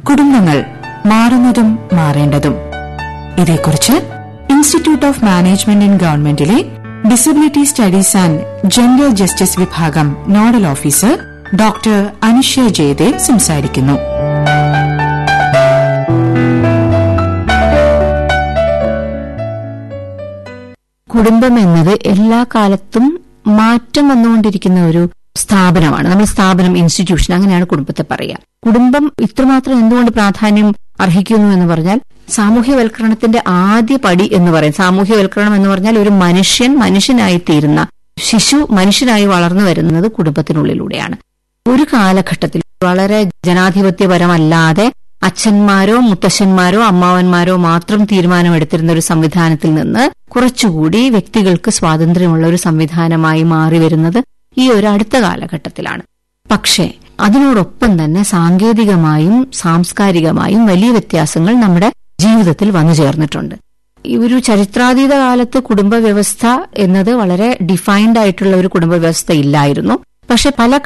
കുടുംബങ്ങൾ മാറുന്നതും മാറേണ്ടതും ഇതേക്കുറിച്ച് ഇൻസ്റ്റിറ്റ്യൂട്ട് ഓഫ് മാനേജ്മെന്റ് ഇൻ ഗവൺമെന്റിലെ disability studies and gender justice വിഭാഗം nodal officer doctor Anushya Jayadev സംസാരിക്കുന്നു കുടുംബം എന്നത് എല്ലാ കാലത്തും മാറ്റം വന്നുകൊണ്ടിരിക്കുന്ന ഒരു സ്ഥാപനമാണ് നമ്മൾ സ്ഥാപനം ഇൻസ്റ്റിറ്റ്യൂഷൻ അങ്ങനെയാണ് കുടുംബത്തെ പറയുക കുടുംബം ഇത്രമാത്രം എന്തുകൊണ്ട് പ്രാധാന്യം അർഹിക്കുന്നു എന്ന് പറഞ്ഞാൽ സാമൂഹ്യവൽക്കരണത്തിന്റെ ആദ്യ പടി എന്ന് പറയും സാമൂഹ്യവൽക്കരണം എന്ന് പറഞ്ഞാൽ ഒരു മനുഷ്യൻ മനുഷ്യനായി തീരുന്ന ശിശു മനുഷ്യനായി വളർന്നു വരുന്നത് കുടുംബത്തിനുള്ളിലൂടെയാണ് ഒരു കാലഘട്ടത്തിൽ വളരെ ജനാധിപത്യപരമല്ലാതെ അച്ഛന്മാരോ മുത്തശ്ശന്മാരോ അമ്മാവന്മാരോ മാത്രം തീരുമാനമെടുത്തിരുന്ന ഒരു സംവിധാനത്തിൽ നിന്ന് കുറച്ചുകൂടി വ്യക്തികൾക്ക് സ്വാതന്ത്ര്യമുള്ള ഒരു സംവിധാനമായി മാറി വരുന്നത് ഈ ഒരു അടുത്ത കാലഘട്ടത്തിലാണ് പക്ഷേ അതിനോടൊപ്പം തന്നെ സാങ്കേതികമായും സാംസ്കാരികമായും വലിയ വ്യത്യാസങ്ങൾ നമ്മുടെ ജീവിതത്തിൽ വന്നു ചേർന്നിട്ടുണ്ട് ഈ ഒരു ചരിത്രാതീത കാലത്ത് കുടുംബ വ്യവസ്ഥ എന്നത് വളരെ ഡിഫൈൻഡ് ആയിട്ടുള്ള ഒരു കുടുംബ വ്യവസ്ഥ ഇല്ലായിരുന്നു പക്ഷെ പല